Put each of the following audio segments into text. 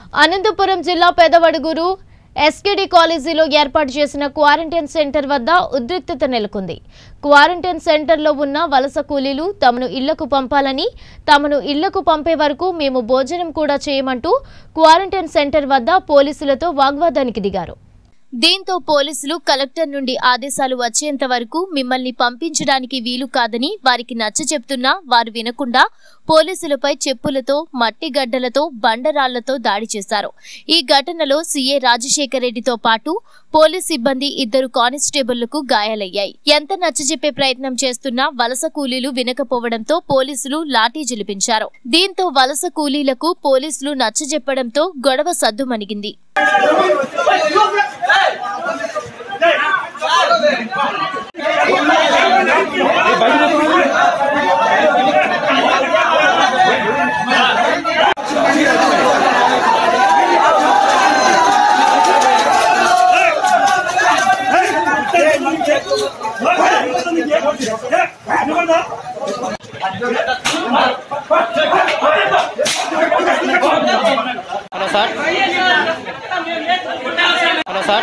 అనంతపురం జిల్లా పెదవడుగురు ఎస్కేడి కాలేజీలో ఏర్పాటు చేసిన క్వారంటైన్ సెంటర్ వద్ద ఉద్రిక్తత నెలకొంది క్వారంటైన్ సెంటర్లో ఉన్న వలస కూలీలు తమను ఇళ్లకు పంపాలని తమను ఇళ్లకు పంపే వరకు మేము భోజనం కూడా చేయమంటూ క్వారంటైన్ సెంటర్ వద్ద పోలీసులతో వాగ్వాదానికి దిగారు దీంతో పోలీసులు కలెక్టర్ నుండి ఆదేశాలు వచ్చేంత వరకు మిమ్మల్ని పంపించడానికి వీలు కాదని వారికి నచ్చ చెప్తున్నా వారు వినకుండా పోలీసులపై చెప్పులతో మట్టి గడ్డలతో బండరాళ్లతో దాడి చేశారు ఈ ఘటనలో సీఏ రాజశేఖర్ రెడ్డితో పాటు పోలీస్ సిబ్బంది ఇద్దరు కానిస్టేబుళ్లకు గాయాలయ్యాయి ఎంత నచ్చజెప్పే ప్రయత్నం చేస్తున్నా వలస కూలీలు వినకపోవడంతో పోలీసులు లాఠీ జిలిపించారు దీంతో వలస కూలీలకు పోలీసులు నచ్చజెప్పడంతో గొడవ సద్దుమణిగింది హలో సార్ హలో సార్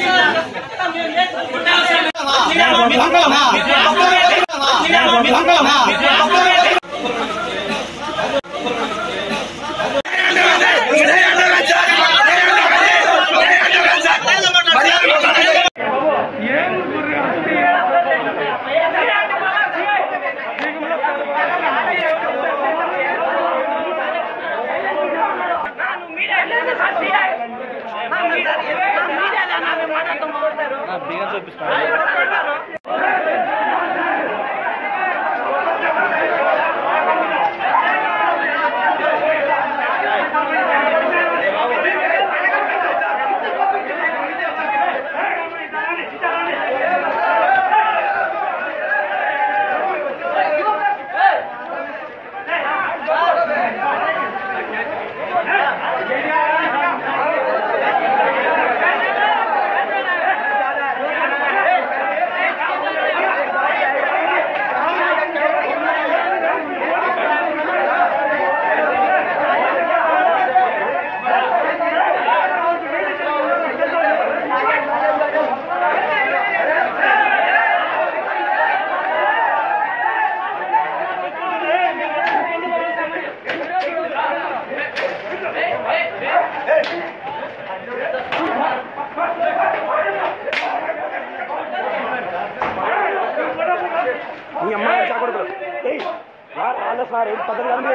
మీ అమ్మ చా కొడుకులు ఏయ్ సార్ రాలే సార్ ఏంటి పద్ధతి కదండి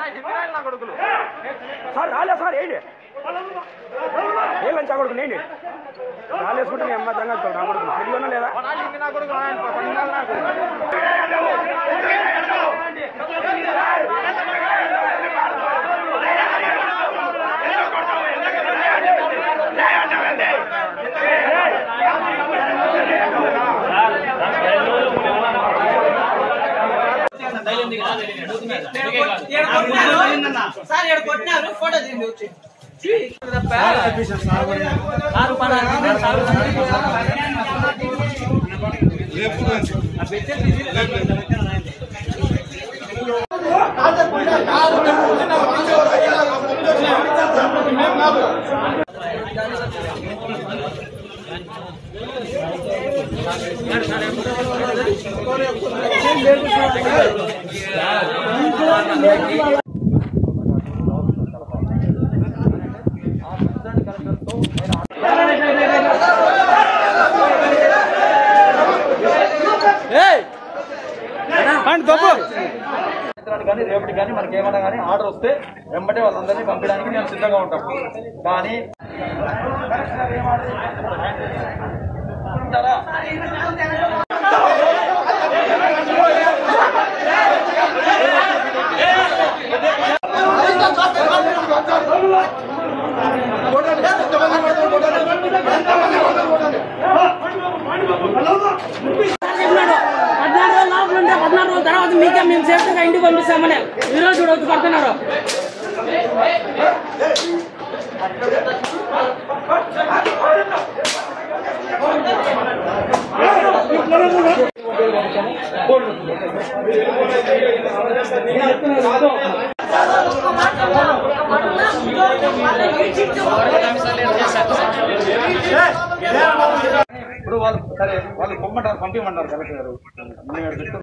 సార్ రాలే సార్ ఏంటి ఏం లంచా కొడుకులు ఏంటి రాలేసుకుంటే మీ అమ్మ దంగా నా కొడుకులు తెలియనా లేదా సార్ ఇక్కడ కొట్టినారు ఫోటో తీయండి వచ్చి సాయంత్రానికి కానీ రేపటికి కానీ మనకి ఏమైనా కానీ ఆర్డర్ వస్తే వెంబటే వాళ్ళందరినీ పంపించడానికి మేము సిద్ధంగా ఉంటాం కానీ చెప్పినాడు పద్నాలుగు రోజులు లోపల ఉంటే పద్నాలుగు రోజుల తర్వాత మీకే మేము సేఫ్గా ఇంటికి పంపిస్తామని ఈ రోజు కూడా వచ్చి పడుతున్నారు కోళ్ళు ఇప్పుడు వాళ్ళు సరే వాళ్ళు పొమ్మంటారు పంపించమంటారు కలెక్టర్ గారు నేను ఇక్కడ పెట్టుకున్నాను.